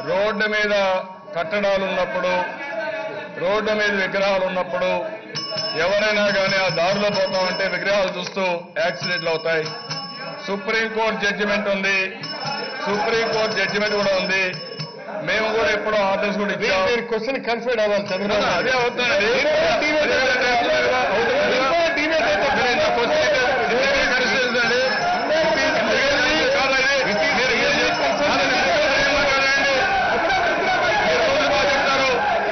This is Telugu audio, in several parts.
రోడ్డు మీద కట్టడాలు ఉన్నప్పుడు రోడ్డు మీద విగ్రహాలు ఉన్నప్పుడు ఎవరైనా కానీ ఆ దారిలో పోతామంటే విగ్రహాలు చూస్తూ యాక్సిడెంట్లు అవుతాయి సుప్రీంకోర్టు జడ్జిమెంట్ ఉంది సుప్రీంకోర్టు జడ్జిమెంట్ కూడా ఉంది మేము కూడా ఎప్పుడో ఆర్డర్స్ కూడా ఇచ్చాం మీరు క్వశ్చన్ కన్ఫర్డ్ అవ్వాలి చంద్రబాబు నాయుడు. అదే అవుతుందండి మీరు కూడా deviate అవుతున్నారు. మీరు కూడా deviate అవుతున్నారు. మీరు ఇంత క్వశ్చన్ అయితే ఇదే కన్సిస్టెన్సీ అండి. మీరు కాదండి. మీరు ఏం చేస్తారు? కాదండి. మీరు ఏం మాట్లాడండి? మీరు రోజు బాగా చెప్తారు.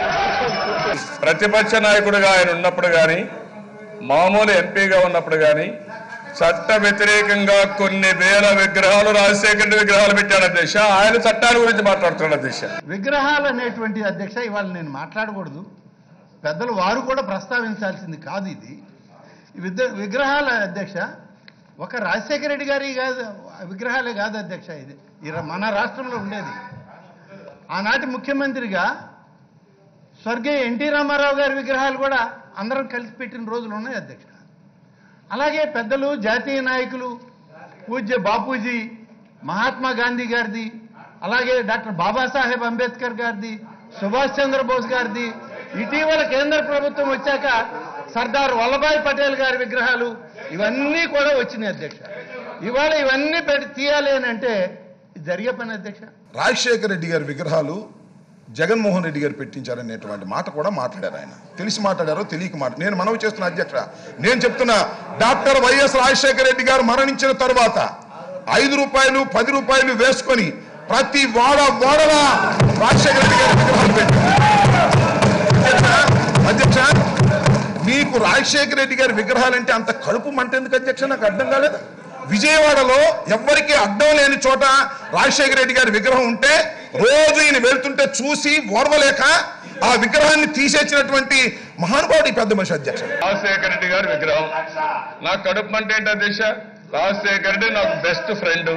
ప్రతిపక్ష నాయకుడిగా ఆయన ఉన్నప్పుడు కానీ మామూలు ఎంపీగా ఉన్నప్పుడు కానీ చట్ట వ్యతిరేకంగా కొన్ని వేల విగ్రహాలు రాజశేఖర రెడ్డి విగ్రహాలు పెట్టాడు అధ్యక్ష ఆయన చట్టాల గురించి మాట్లాడుతున్నాడు అధ్యక్ష విగ్రహాలు అనేటువంటి అధ్యక్ష ఇవాళ నేను మాట్లాడకూడదు పెద్దలు వారు కూడా ప్రస్తావించాల్సింది కాదు ఇది ఈ విద్య విగ్రహాల అధ్యక్ష ఒక రాజశేఖర రెడ్డి గారి కాదు విగ్రహాలే కాదు అధ్యక్ష ఇది ఈ ర- మన రాష్ట్రంలో ఉండేది ఆనాటి ముఖ్యమంత్రిగా స్వర్గీయ ఎన్టీ రామారావు గారి విగ్రహాలు కూడా అందరం కలిసి పెట్టిన రోజులు ఉన్నాయి అధ్యక్ష అలాగే పెద్దలు జాతీయ నాయకులు పూజ్య బాపూజీ మహాత్మా గాంధీ గారిది అలాగే డాక్టర్ బాబాసాహెబ్ అంబేద్కర్ గారిది సుభాష్ చంద్రబోస్ గారిది ఇటీవల కేంద్ర ప్రభుత్వం వచ్చాక సర్దార్ వల్లభాయ్ పటేల్ గారి విగ్రహాలు ఇవన్నీ కూడా వచ్చినాయి అధ్యక్ష ఇవాళ ఇవన్నీ పెట్టి తీయాలి అని అంటే ఇది జరిగే పని అధ్యక్ష రాజశేఖర రెడ్డి గారి విగ్రహాలు జగన్మోహన్ రెడ్డి గారు పెట్టించారనేటువంటి మాట కూడా మాట్లాడారు ఆయన తెలిసి మాట్లాడారో తెలియక మాట నేను మనవి చేస్తున్న అధ్యక్ష నేను చెప్తున్నా డాక్టర్ వైఎస్ రాజశేఖర రెడ్డి గారు మరణించిన తరువాత ఐదు రూపాయలు పది రూపాయలు వేసుకొని ప్రతి వాడ వాడలా రాజశేఖర రెడ్డి గారి విగ్రహాలు పెట్టారు అధ్యక్ష, అధ్యక్ష మీకు రాజశేఖర రెడ్డి గారి విగ్రహాలంటే అంత కడుపు మంట ఎందుకు అధ్యక్ష నాకు అర్థం కాలేదు విజయవాడలో ఎవ్వరికి అడ్డం లేని చోట రాజశేఖర రెడ్డి గారి విగ్రహం ఉంటే రోజు ఈయన వెళ్తుంటే చూసి ఓర్వలేక ఆ విగ్రహాన్ని తీసేసినటువంటి మహానుభావుడు ఈ పెద్ద మనిషి అధ్యక్ష రాజశేఖర రెడ్డి గారి విగ్రహం నాకు కడుపు అంటే ఏంటి అధ్యక్ష రాజశేఖర రెడ్డి నాకు బెస్ట్ ఫ్రెండ్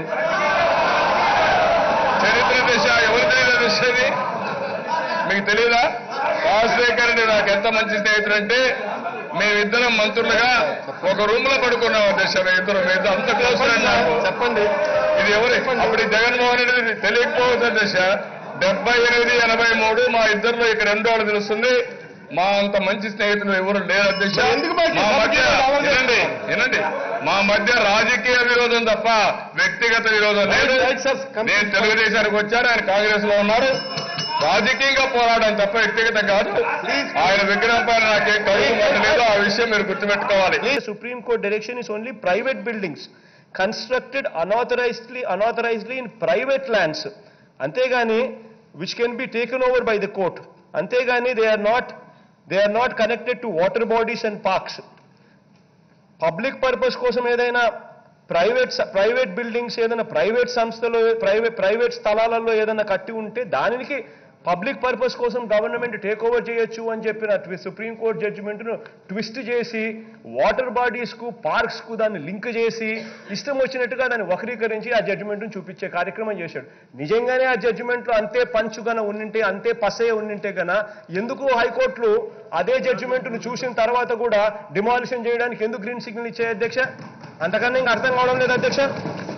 చరిత్ర దిశ ఎవరు తెలియదు దిశ ఇది మీకు తెలియదా రాజశేఖర రెడ్డి నాకు ఎంత మంచి స్నేహితుడు అంటే మేమిద్దరం మంత్రులుగా ఒక రూమ్ లో పడుకున్నాం దిశ మేమిద్దరం మేమిద్దరం అంత క్లోజ్ ఫ్రెండ్ నాకు చెప్పండి ఇది ఎవరు అప్పుడు ఈ జగన్మోహన్ రెడ్డి తెలియకపోవచ్చు దశ డెబ్బై ఎనిమిది ఎనభై మూడు మా ఇద్దరిలో ఇక్కడ రెండో వాళ్ళు తెలుస్తుంది మా అంత మంచి స్నేహితులు ఎవరు లేరు అధ్యక్ష మరి ఎందుకు బయటికి మా మధ్య రావాలి? వినండి వినండి మా మధ్య రాజకీయ విరోధం తప్ప వ్యక్తిగత విరోధం లేదు Right, right, sir. Come- నేను తెలుగుదేశానికి వచ్చాను ఆయన కాంగ్రెస్ లో ఉన్నారు రాజకీయంగా పోరాడడం తప్ప వ్యక్తిగతం కాదు ఆయన విగ్రహం పైన నాకేం కడుగు మంట లేదు ఆ విషయం మీరు గుర్తుపెట్టుకోవాలి The Supreme Court direction is only private buildings constructed unauthorizedly, unauthorizedly in private lands. అంతేగాని which can be taken over by the court. అంతేగాని they are not, they are not connected to water bodies and parks. Public purpose కోసం ఏదైనా ప్రైవేట్ ప్రైవేట్ బిల్డింగ్స్ ఏదైనా ప్రైవేట్ సంస్థలు ప్రైవేట్ ప్రైవేట్ స్థలాలలో ఏదైనా కట్టి ఉంటే దానికి పబ్లిక్ పర్పస్ కోసం గవర్నమెంట్ టేక్ ఓవర్ చేయొచ్చు అని చెప్పిన సుప్రీం కోర్ట్ జడ్జిమెంట్ను ట్విస్ట్ చేసి వాటర్ బాడీస్కు పార్క్స్కు దాన్ని లింక్ చేసి ఇష్టం వచ్చినట్టుగా దాన్ని వక్రీకరించి ఆ జడ్జిమెంట్ను చూపించే కార్యక్రమం చేశాడు నిజంగానే ఆ జడ్జిమెంట్లో అంతే పంచుగన ఉండింటే అంతే పసే ఉండింటే గన ఎందుకు హైకోర్టులు అదే జడ్జిమెంట్ను చూసిన తర్వాత కూడా డిమాలిషన్ చేయడానికి ఎందుకు గ్రీన్ సిగ్నల్ ఇచ్చాయి అధ్యక్ష అంతకన్నా ఇంకా అర్థం కావడం లేదు అధ్యక్ష